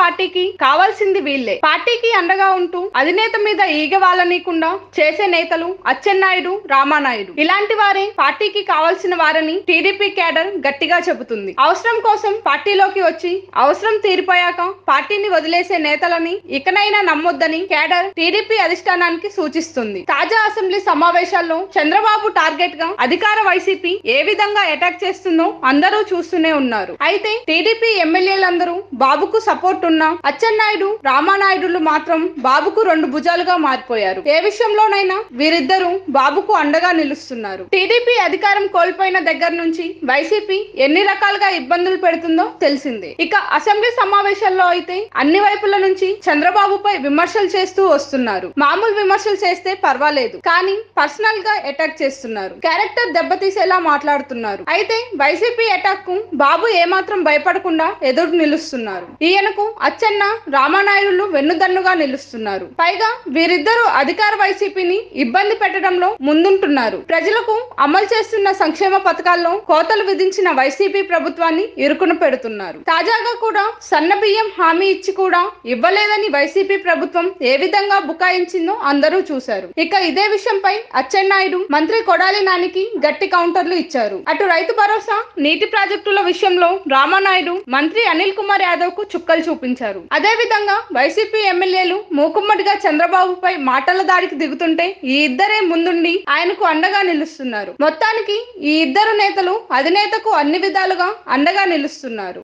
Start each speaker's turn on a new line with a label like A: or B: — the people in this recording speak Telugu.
A: పార్టీకి కావాల్సింది వీళ్ళే పార్టీకి అండగా ఉంటూ అధినేత మీద ఈగ వాళ్ళనీయకుండా చేసే నేతలు అచ్చెన్నాయుడు రామానాయుడు ఇలాంటి వారే పార్టీకి కావాల్సిన వారని టీడీపీ కేడర్ గట్టిగా చెబుతుంది అవసరం కోసం పార్టీలోకి వచ్చి అవసరం తీరిపోయాక పార్టీని వదిలేసే నేతలని ఇకనైనా నమ్మొద్దని కేడర్ టీడీపీ అధిష్టానానికి సూచిస్తుంది తాజా అసెంబ్లీ సమావేశాల్లో చంద్రబాబు టార్గెట్ గా అధికార వైసీపీ ఏ విధంగా అటాక్ చేస్తుందో అందరూ చూస్తూనే ఉన్నారు అయితే టీడీపీ ఎమ్మెల్యేలందరూ బాబుకు సపోర్ట్ ఉన్న అచ్చెన్నాయుడు రామానాయుడులు మాత్రం బాబుకు రెండు భుజాలుగా మారిపోయారు ఏ విషయంలోనైనా వీరిద్దరూ బాబుకు అండగా నిలుస్తున్నారు టీడీపీ అధికారం కోల్పోయిన దగ్గర నుంచి వైసీపీ ఎన్ని రకాలుగా ఇబ్బందులు పెడుతుందో తెలిసిందే ఇక అసెంబ్లీ సమావేశాల్లో అయితే అన్ని వైపుల నుంచి చంద్రబాబుపై విమర్శలు చేస్తూ వస్తున్నారు మామూలు విమర్శలు చేస్తే పర్వాలేదు కానీ పర్సనల్ గా అటాక్ చేస్తున్నారు క్యారెక్టర్ దెబ్బతీసేలా మాట్లాడుతున్నారు అయితే వైసీపీ అటాక్ కు బాబు ఏమాత్రం భయపడకుండా ఎదురు నిలుస్తున్నారు ఈయనకు అచ్చెన్న రామానాయుడు వెన్నుదన్నుగా నిలుస్తున్నారు పైగా వీరిద్దరూ అధికార వైసీపీని ఇబ్బంది పెట్టడంలో ముందుంటున్నారు ప్రజలకు అమలు చేస్తున్న సంక్షేమ పథకాల్లో కోతలు విధించిన వైసీపీ ప్రభుత్వాన్ని ఇరుకున పెడుతున్నారు తాజాగా కూడా సన్న బియ్యం హామీ ఇచ్చి కూడా ఇవ్వలేదని వైసీపీ ప్రభుత్వం ఏ విధంగా బుకాయించిందో అందరూ చూశారు ఇక ఇదే విషయంపై అచ్చెన్నాయుడు మంత్రి కొడాలి నానికి గట్టి కౌంటర్లు ఇచ్చారు అటు రైతు భరోసా నీటి ప్రాజెక్టుల విషయంలో రామానాయుడు మంత్రి అనిల్ కుమార్ యాదవ్ కు చుక్కలు చూపించారు అదే విధంగా వైసీపీ ఎమ్మెల్యేలు మూకుమ్మడిగా చంద్రబాబుపై మాటల దాడికి దిగుతుంటే ఈ ఇద్దరే ముందుండి ఆయనకు అండగా నిలుస్తున్నారు మొత్తానికి ఈ ఇద్దరు నేతలు అధినేతకు అన్ని విధాలుగా అండగా నిలుస్తున్నారు